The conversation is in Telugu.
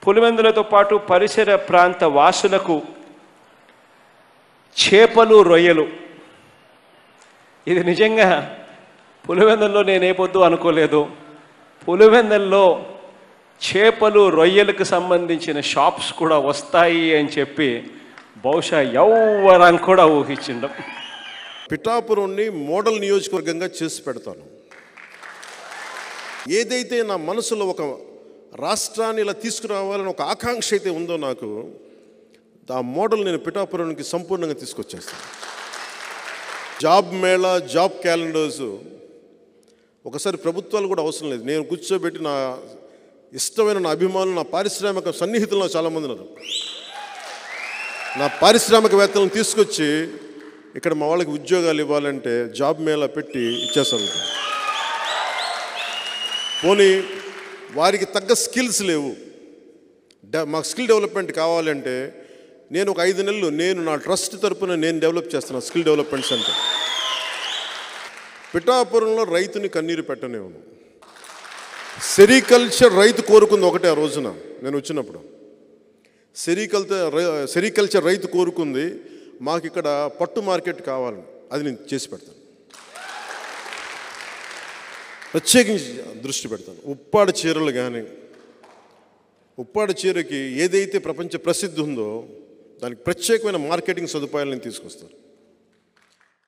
పులివెందులతో పాటు పరిసర ప్రాంత వాసులకు చేపలు రొయ్యలు ఇది నిజంగా పులివెందుల్లో నేనే పొద్దు అనుకోలేదు పులివెందుల్లో చేపలు రొయ్యలకు సంబంధించిన షాప్స్ కూడా వస్తాయి అని చెప్పి బహుశా ఎవ్వరం కూడా ఊహించిండం పిఠాపురంని మోడల్ నియోజకవర్గంగా చేసి పెడతాను ఏదైతే నా మనసులో ఒక రాష్ట్రాన్ని ఇలా తీసుకురావాలని ఒక ఆకాంక్ష అయితే ఉందో నాకు ఆ మోడల్ నేను పిఠాపురానికి సంపూర్ణంగా తీసుకొచ్చేస్తాను జాబ్ మేళా జాబ్ క్యాలెండర్స్ ఒకసారి ప్రభుత్వాలు కూడా అవసరం లేదు నేను కూర్చోబెట్టి నా ఇష్టమైన నా అభిమానులు నా పారిశ్రామిక సన్నిహితులు నాకు చాలామంది ఉన్నారు నా పారిశ్రామికవేత్తలను తీసుకొచ్చి ఇక్కడ మా వాళ్ళకి ఉద్యోగాలు ఇవ్వాలంటే జాబ్ మేళా పెట్టి ఇచ్చేస్తాను పోనీ వారికి తగ్గ స్కిల్స్ లేవు డ- మాకు స్కిల్ డెవలప్మెంట్ కావాలంటే నేను ఒక ఐదు నెలలు నేను నా ట్రస్ట్ తరపున నేను డెవలప్ చేస్తున్నాను స్కిల్ డెవలప్మెంట్ సెంటర్ పిఠాపురంలో రైతుని కన్నీరు పెట్టనివ్వను సెరికల్చర్ రైతు కోరుకుంది ఒకటే ఆ రోజున నేను వచ్చినప్పుడు సెరికల్చర్ సెరికల్చర్ రైతు కోరుకుంది మాకు ఇక్కడ పట్టు మార్కెట్ కావాలని అది నేను చేసి పెడతాను ప్రత్యేకించి దృష్టి పెడతాను ఉప్పాడ చీరలు కానీ ఉప్పాడ చీరకి ఏదైతే ప్రపంచ ప్రసిద్ధి ఉందో దానికి ప్రత్యేకమైన మార్కెటింగ్ సదుపాయాలు నేను తీసుకొస్తాను